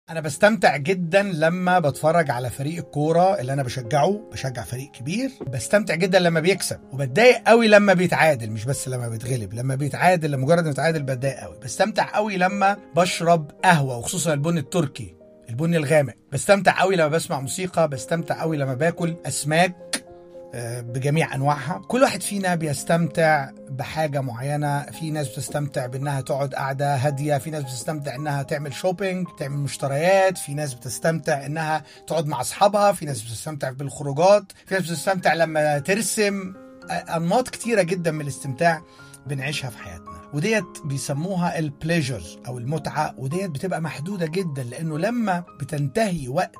انا بستمتع جدا لما بتفرج على فريق الكوره اللي انا بشجعه بشجع فريق كبير بستمتع جدا لما بيكسب وبتضايق قوي لما بيتعادل مش بس لما بيتغلب لما بيتعادل لمجرد ما بيتعادل بتضايق قوي بستمتع قوي لما بشرب قهوه وخصوصا البن التركي البن الغامق بستمتع قوي لما بسمع موسيقى بستمتع قوي لما باكل اسماك آه، بجميع انواعها كل واحد فينا بيستمتع بحاجه معينه في ناس بتستمتع بانها تقعد قاعده هاديه في ناس بتستمتع انها تعمل شوبينج تعمل مشتريات في ناس بتستمتع انها تقعد مع اصحابها في ناس بتستمتع بالخروجات في ناس بتستمتع لما ترسم آه، انماط كتيره جدا من الاستمتاع بنعيشها في حياتنا وديت بيسموها البليجر او المتعه وديت بتبقى محدوده جدا لانه لما بتنتهي وقت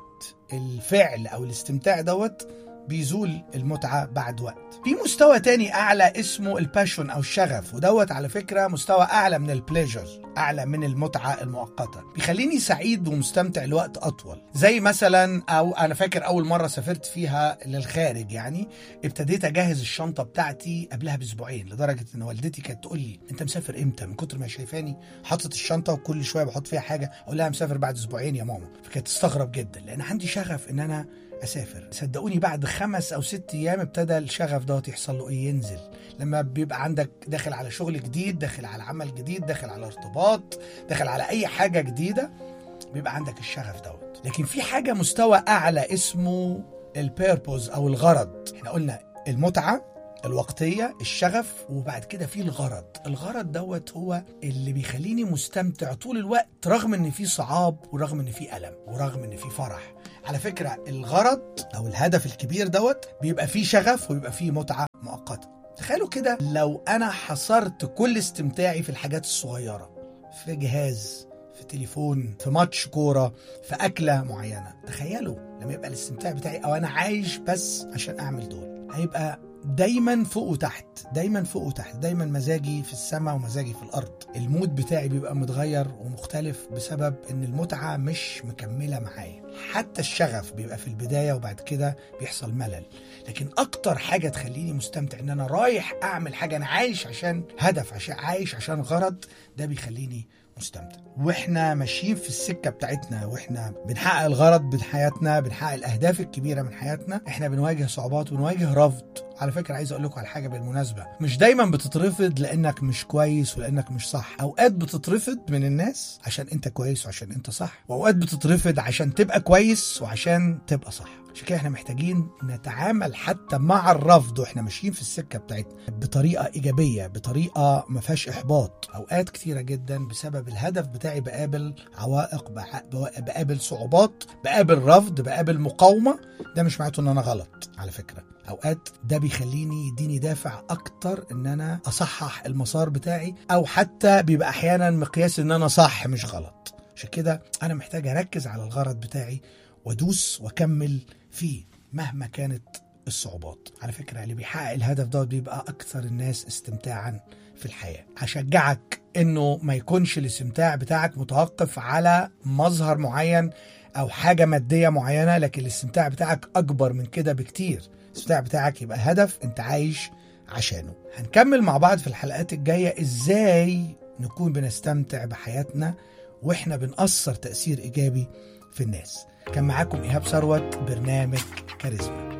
الفعل او الاستمتاع دوت بيزول المتعة بعد وقت في مستوى تاني أعلى اسمه الباشون أو الشغف ودوت على فكرة مستوى أعلى من البليجر أعلى من المتعة المؤقتة بيخليني سعيد ومستمتع لوقت أطول زي مثلا أو أنا فاكر أول مرة سافرت فيها للخارج يعني ابتديت أجهز الشنطة بتاعتي قبلها بأسبوعين لدرجة إن والدتي كانت تقول لي أنت مسافر إمتى من كتر ما هي شايفاني حاطط الشنطة وكل شوية بحط فيها حاجة أقول لها مسافر بعد أسبوعين يا ماما فكانت تستغرب جدا لأن عندي شغف إن أنا اسافر صدقوني بعد خمس او ست ايام ابتدى الشغف دوت يحصل له ايه ينزل لما بيبقى عندك داخل على شغل جديد داخل على عمل جديد داخل على ارتباط داخل على اي حاجه جديده بيبقى عندك الشغف دوت لكن في حاجه مستوى اعلى اسمه البيربوز او الغرض احنا قلنا المتعه الوقتية الشغف وبعد كده في الغرض الغرض دوت هو اللي بيخليني مستمتع طول الوقت رغم ان في صعاب ورغم ان في ألم ورغم ان في فرح على فكرة الغرض أو الهدف الكبير دوت بيبقى فيه شغف وبيبقى فيه متعة مؤقتة تخيلوا كده لو أنا حصرت كل استمتاعي في الحاجات الصغيرة في جهاز في تليفون في ماتش كورة في أكلة معينة تخيلوا لما يبقى الاستمتاع بتاعي أو أنا عايش بس عشان أعمل دول هيبقى دايما فوق وتحت دايما فوق وتحت دايما مزاجي في السماء ومزاجي في الارض المود بتاعي بيبقى متغير ومختلف بسبب ان المتعه مش مكمله معايا حتى الشغف بيبقى في البدايه وبعد كده بيحصل ملل لكن اكتر حاجه تخليني مستمتع ان انا رايح اعمل حاجه انا عايش عشان هدف عشان عايش عشان غرض ده بيخليني مستمتع واحنا ماشيين في السكه بتاعتنا واحنا بنحقق الغرض من حياتنا بنحقق الاهداف الكبيره من حياتنا احنا بنواجه صعوبات ونواجه رفض على فكره عايز اقول لكم على حاجه بالمناسبه مش دايما بتترفض لانك مش كويس ولانك مش صح اوقات بتترفض من الناس عشان انت كويس وعشان انت صح واوقات بتترفض عشان تبقى كويس وعشان تبقى صح عشان كده احنا محتاجين نتعامل حتى مع الرفض واحنا ماشيين في السكه بتاعتنا بطريقه ايجابيه بطريقه ما فيهاش احباط اوقات كتيره جدا بسبب الهدف بتاعي بقابل عوائق بع- بقابل صعوبات بقابل رفض بقابل مقاومه ده مش معناته ان انا غلط على فكره اوقات ده بيخليني يديني دافع اكتر ان انا اصحح المسار بتاعي او حتى بيبقى احيانا مقياس ان انا صح مش غلط عشان كده انا محتاج اركز على الغرض بتاعي وادوس واكمل فيه مهما كانت الصعوبات على فكره اللي بيحقق الهدف دوت بيبقى اكثر الناس استمتاعا في الحياه هشجعك انه ما يكونش الاستمتاع بتاعك متوقف على مظهر معين او حاجه ماديه معينه لكن الاستمتاع بتاعك اكبر من كده بكتير الاستمتاع بتاعك يبقى هدف انت عايش عشانه هنكمل مع بعض في الحلقات الجايه ازاي نكون بنستمتع بحياتنا واحنا بنأثر تأثير إيجابي في الناس كان معاكم إيهاب ثروت برنامج كاريزما